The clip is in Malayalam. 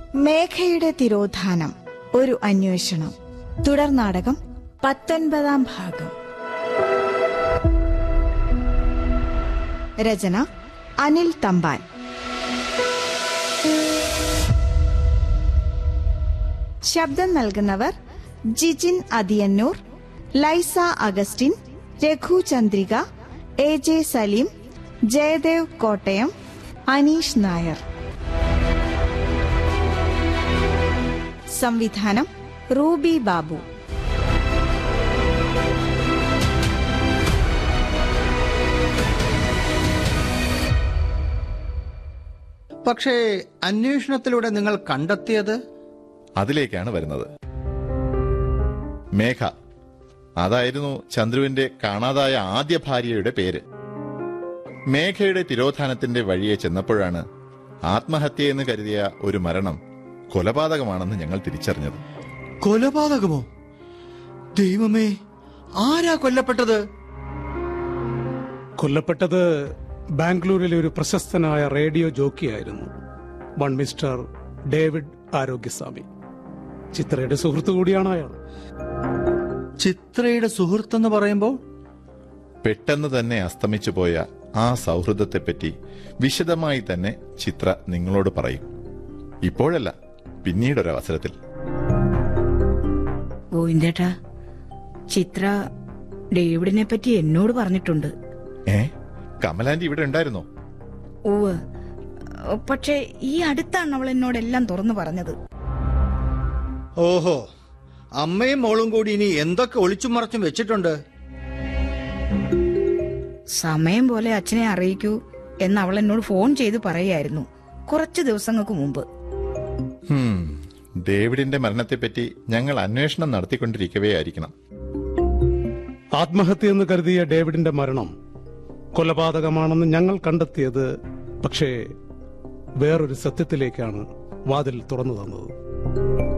മേഘയുടെ തിരോധാനം ഒരു അന്വേഷണം തുടർ നാടകം പത്തൊൻപതാം ഭാഗം രചന അനിൽ തമ്പാൻ ശബ്ദം നൽകുന്നവർ Jijin Athiyannoor Lysa Augustine Raghu Chandrika A J Saleem Jayadev Kottayam Aneesh Nair സംവിധാനം റൂബി ബാബു പക്ഷേ അന്വേഷണത്തിലൂടെ നിങ്ങൾ കണ്ടെത്തിയത് അതിലേക്കാണ് വരുന്നത് മേഘ അതായിരുന്നു ചന്ദ്രുവിന്റെ കാണാതായ ആദ്യ ഭാര്യയുടെ പേര് മേഘയുടെ തിരോധാനത്തിന്റെ വഴിയെ ചെന്നപ്പോഴാണ് ആത്മഹത്യയെന്ന് കരുതിയ ഒരു മരണം കൊലപാതകമാണെന്ന് ഞങ്ങൾ തിരിച്ചറിഞ്ഞത് കൊലപാതകമോ ദൈവമേ ആരാ കൊല്ലപ്പെട്ടത് കൊല്ലപ്പെട്ടത് ബാംഗ്ലൂരിലെ ഒരു പ്രശസ്തനായ റേഡിയോ ജോക്കിയായിരുന്നു വൺ മിസ്റ്റർ ഡേവിഡ് ആരോഗ്യസ്വാമി ചിത്രയുടെ സുഹൃത്തു കൂടിയാണ് അയാൾ ചിത്രയുടെ സുഹൃത്തെന്ന് പറയുമ്പോൾ പെട്ടെന്ന് തന്നെ അസ്തമിച്ചു പോയ ആ സൗഹൃദത്തെപ്പറ്റി വിശദമായി തന്നെ ചിത്ര നിങ്ങളോട് പറയും ഇപ്പോഴല്ല പിന്നീടൊരവസരത്തിൽ ഗോവിന്ദേട്ടാ ചിത്ര ഡേവിഡിനെ പറ്റി എന്നോട് പറഞ്ഞിട്ടുണ്ട് ഏ കമലാന്റി ഇവിടെ ഉണ്ടായിരുന്നോ ഉവ് പക്ഷേ ഈ അടുത്താണ് അവൾ എന്നോടെല്ലാം തുറന്നു പറഞ്ഞത് ഓഹോ അമ്മയും മോളും കൂടി ഇനി എന്തൊക്കെ ഒളിച്ചും മറച്ചും വെച്ചിട്ടുണ്ട് സമയം പോലെ അച്ഛനെ അറിയിക്കൂ എന്ന് അവൾ എന്നോട് ഫോൺ ചെയ്ത് പറയായിരുന്നു കുറച്ച് ദിവസങ്ങൾക്ക് മുമ്പ് ഹും, ഡേവിഡിന്റെ മരണത്തെപ്പറ്റി ഞങ്ങൾ അന്വേഷണം നടത്തിക്കൊണ്ടിരിക്കവേ ആയിരിക്കണം ആത്മഹത്യയെന്ന് കരുതിയ ഡേവിഡിന്റെ മരണം കൊലപാതകമാണെന്ന് ഞങ്ങൾ കണ്ടെത്തിയത് പക്ഷേ വേറൊരു സത്യത്തിലേക്കാണ് വാതിൽ തുറന്നു തന്നത്